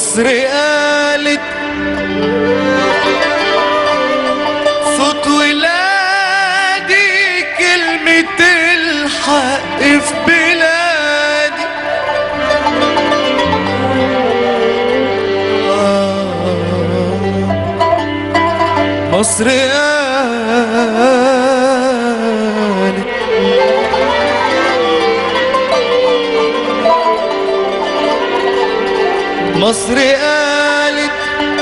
مصر قالت صوت ولادي كلمة الحق في بلادي آه مصر قالت مصر قالت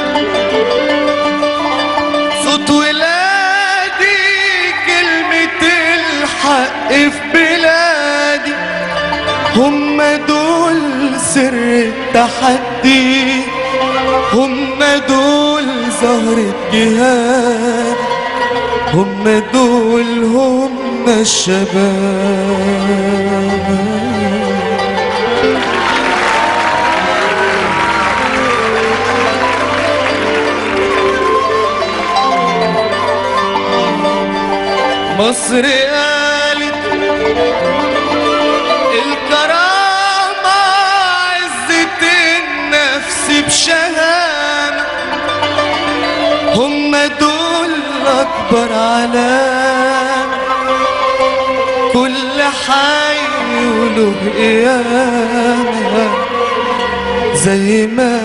صوت ولادي كلمة الحق في بلادي هم دول سر التحدي هم دول زهرة جهاد هم دول هم الشباب مصر قالت الكرامة عزة النفس بشهامة هم دول أكبر علامة كل حي وله قيامة زي ما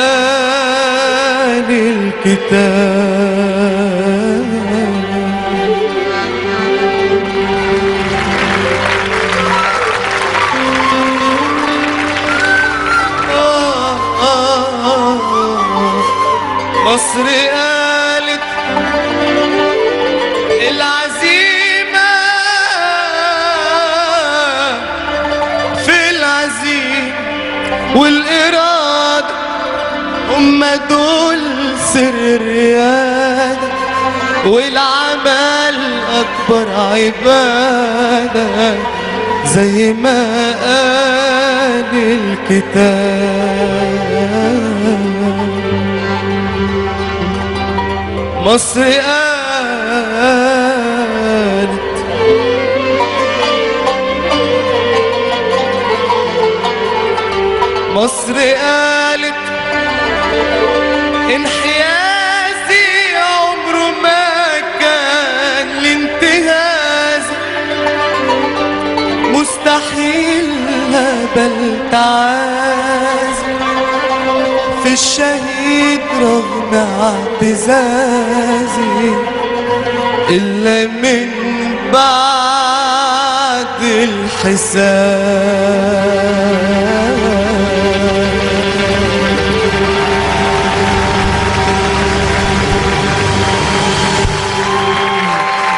قال الكتاب مصر قالت العزيمة في العزيم والإرادة هم دول سر الريادة والعمل أكبر عبادة زي ما قال الكتاب مصر قالت مصر قالت انحيازي عمره ما كان الانتهاز مستحيل بل تعاز في الشهيد رغم اعتزازي إلا من بعد الحساب